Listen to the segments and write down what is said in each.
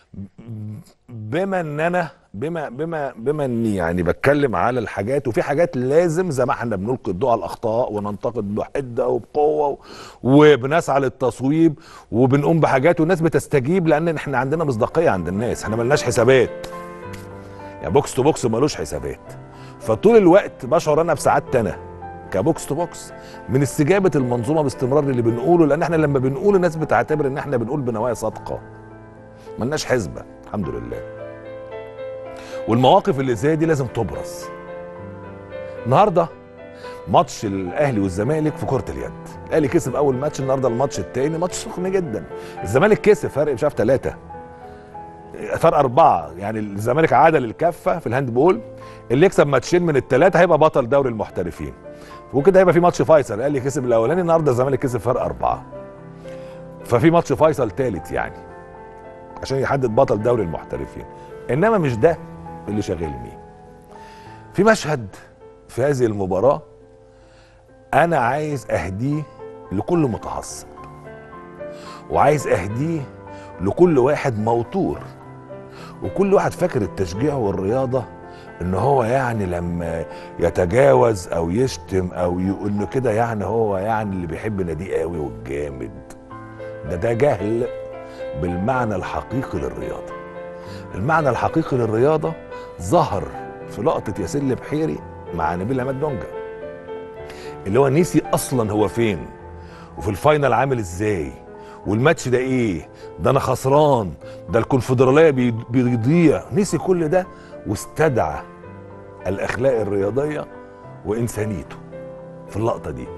بما ان انا بما بما بما اني يعني بتكلم على الحاجات وفي حاجات لازم زي ما احنا بنلقي الضوء على الاخطاء وننتقد بحده وبقوه وبنسعى للتصويب وبنقوم بحاجات والناس بتستجيب لان احنا عندنا مصداقيه عند الناس احنا ملناش حسابات يعني بوكس تو بوكس ملوش حسابات فطول الوقت بشعر انا بسعادتي انا كبوكس تو بوكس من استجابه المنظومه باستمرار اللي بنقوله لان احنا لما بنقول الناس بتعتبر ان احنا بنقول بنوايا صادقه ملناش حسبه الحمد لله والمواقف اللي زي دي لازم تبرز النهارده ماتش الاهلي والزمالك في كره اليد الاهلي كسب اول ماتش النهارده الماتش الثاني ماتش سخن جدا الزمالك كسب فرق مش عارف ثلاثه فرق أربعة يعني الزمالك عادل الكفة في الهاند بول اللي يكسب ماتشين من الثلاثة هيبقى بطل دوري المحترفين وكده هيبقى في ماتش فيصل الاهلي كسب الأولاني النهارده الزمالك كسب فرق أربعة ففي ماتش فيصل ثالث يعني عشان يحدد بطل دوري المحترفين انما مش ده اللي شاغلني في مشهد في هذه المباراة انا عايز اهديه لكل متعصب وعايز اهديه لكل واحد موتور وكل واحد فاكر التشجيع والرياضة ان هو يعني لما يتجاوز او يشتم او يقول له كده يعني هو يعني اللي بيحب ناديه قوي والجامد ده ده جهل بالمعنى الحقيقي للرياضة المعنى الحقيقي للرياضة ظهر في لقطة ياسين بحيري مع نبيل عماد دونجا اللي هو نسي اصلا هو فين وفي الفاينل عامل ازاي والماتش ده ايه ده انا خسران ده الكونفدراليه بيضيع نسي كل ده واستدعى الاخلاق الرياضيه وانسانيته في اللقطه دي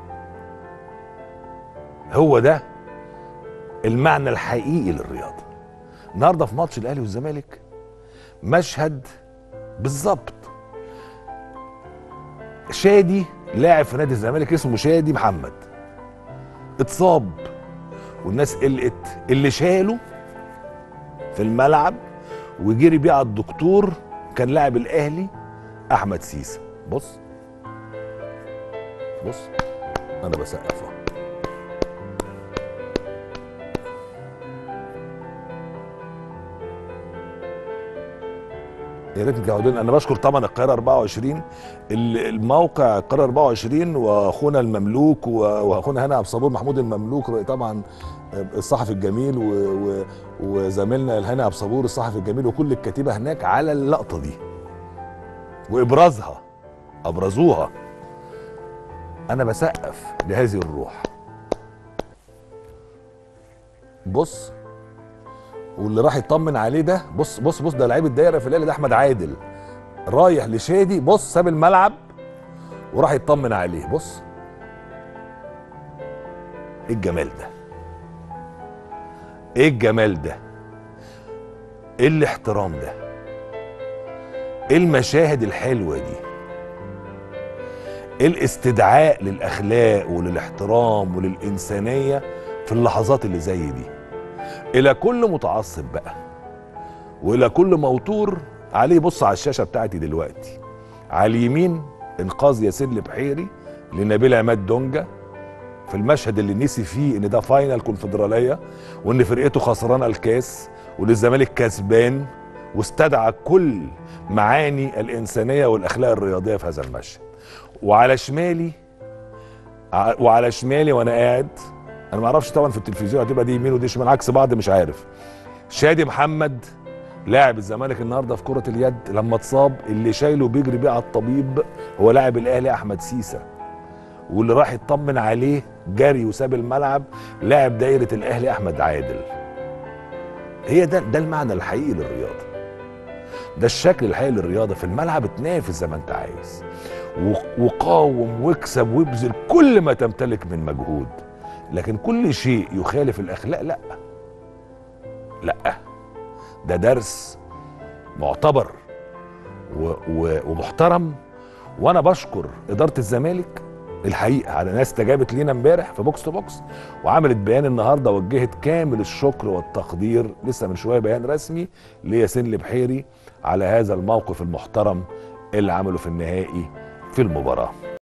هو ده المعنى الحقيقي للرياضه النهارده في ماتش الاهلي والزمالك مشهد بالظبط شادي لاعب في نادي الزمالك اسمه شادي محمد اتصاب والناس قلقت اللي شاله في الملعب وجري بيه على الدكتور كان لاعب الاهلي احمد سيسه بص بص انا بسقف اهو يا ريت تجاوبوني انا بشكر طبعا القاهره 24 الموقع القاهره 24 واخونا المملوك واخونا هنا عبد الصبور محمود المملوك طبعا الصحفي الجميل وزميلنا الهنا عبد الصبور الصحفي الجميل وكل الكتيبه هناك على اللقطه دي وابرازها ابرزوها انا بسقف لهذه الروح بص واللي راح يطمن عليه ده بص بص بص ده لعيب الدايره في الاهلي ده احمد عادل رايح لشادي بص ساب الملعب وراح يطمن عليه بص ايه الجمال ده ايه الجمال ده ايه الاحترام ده ايه المشاهد الحلوه دي ايه الاستدعاء للاخلاق وللاحترام وللانسانيه في اللحظات اللي زي دي الى كل متعصب بقى والى كل موتور عليه بص على الشاشه بتاعتي دلوقتي على اليمين انقاذ ياسين البحيري لنبيل عماد دونجا في المشهد اللي نسي فيه ان ده فاينل كونفدراليه وان فرقته خسرانه الكاس وان الزمالك كسبان واستدعى كل معاني الانسانيه والاخلاق الرياضيه في هذا المشهد وعلى شمالي وعلى شمالي وانا قاعد انا ما اعرفش طبعا في التلفزيون هتبقى دي يمين ودي شمال عكس بعض مش عارف شادي محمد لاعب الزمالك النهارده في كره اليد لما اتصاب اللي شايله بيجري بيه على الطبيب هو لاعب الاهلي احمد سيسه واللي راح يطمن عليه جري وساب الملعب لاعب دايره الاهلي احمد عادل هي ده ده المعنى الحقيقي للرياضه ده الشكل الحقيقي للرياضه في الملعب اتنافس زي ما انت عايز وقاوم واكسب وابذل كل ما تمتلك من مجهود لكن كل شيء يخالف الاخلاق لا لا ده درس معتبر و و ومحترم وانا بشكر اداره الزمالك الحقيقه على ناس استجابت لينا امبارح في بوكس تو بوكس وعملت بيان النهارده وجهت كامل الشكر والتقدير لسه من شويه بيان رسمي لياسين البحيري على هذا الموقف المحترم اللي عمله في النهائي في المباراه